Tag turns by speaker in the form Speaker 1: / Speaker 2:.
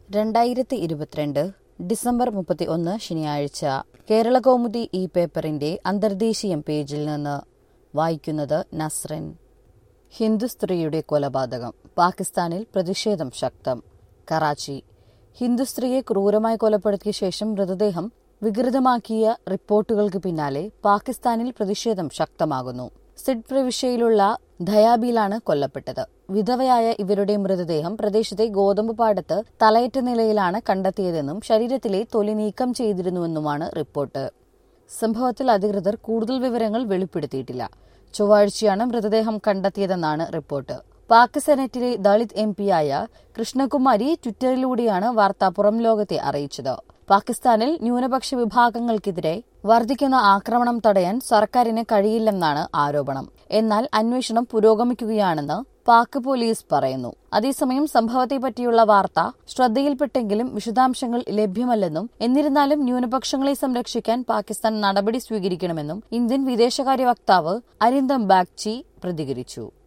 Speaker 1: രണ്ടായിരത്തി ഇരുപത്തിരണ്ട് ഡിസംബർ മുപ്പത്തി ഒന്ന് ശനിയാഴ്ച കേരള കൗമുദി ഈ പേപ്പറിന്റെ അന്തർദേശീയം പേജിൽ നിന്ന് വായിക്കുന്നത് നസ്റിൻ ഹിന്ദു സ്ത്രീയുടെ കൊലപാതകം പാകിസ്ഥാനിൽ പ്രതിഷേധം ശക്തം കറാച്ചി ഹിന്ദു സ്ത്രീയെ ക്രൂരമായി കൊലപ്പെടുത്തിയ ശേഷം മൃതദേഹം വികൃതമാക്കിയ റിപ്പോർട്ടുകൾക്ക് പിന്നാലെ പാകിസ്ഥാനിൽ പ്രതിഷേധം ശക്തമാകുന്നു സിഡ് പ്രവിശ്യയിലുള്ള ധയാബിയിലാണ് കൊല്ലപ്പെട്ടത് വിധവയായ ഇവരുടെ മൃതദേഹം പ്രദേശത്തെ ഗോതമ്പ് പാടത്ത് തലയറ്റ നിലയിലാണ് കണ്ടെത്തിയതെന്നും ശരീരത്തിലെ തൊലി നീക്കം ചെയ്തിരുന്നുവെന്നുമാണ് റിപ്പോർട്ട് സംഭവത്തിൽ അധികൃതർ കൂടുതൽ വിവരങ്ങൾ വെളിപ്പെടുത്തിയിട്ടില്ല ചൊവ്വാഴ്ചയാണ് മൃതദേഹം കണ്ടെത്തിയതെന്നാണ് റിപ്പോർട്ട് പാക് സെനറ്റിലെ ദളിത് എം പിയായ കൃഷ്ണകുമാരി ട്വിറ്ററിലൂടെയാണ് വാർത്ത പുറം ലോകത്തെ അറിയിച്ചത് പാകിസ്ഥാനിൽ ന്യൂനപക്ഷ വിഭാഗങ്ങൾക്കെതിരെ വർദ്ധിക്കുന്ന ആക്രമണം തടയാൻ സർക്കാരിന് കഴിയില്ലെന്നാണ് ആരോപണം എന്നാൽ അന്വേഷണം പുരോഗമിക്കുകയാണെന്ന് പാക് പോലീസ് പറയുന്നു അതേസമയം സംഭവത്തെപ്പറ്റിയുള്ള വാർത്ത ശ്രദ്ധയിൽപ്പെട്ടെങ്കിലും വിശദാംശങ്ങൾ ലഭ്യമല്ലെന്നും എന്നിരുന്നാലും ന്യൂനപക്ഷങ്ങളെ സംരക്ഷിക്കാൻ പാകിസ്ഥാൻ നടപടി സ്വീകരിക്കണമെന്നും ഇന്ത്യൻ വിദേശകാര്യ വക്താവ് അരിന്ദം ബാഗ്ചി പ്രതികരിച്ചു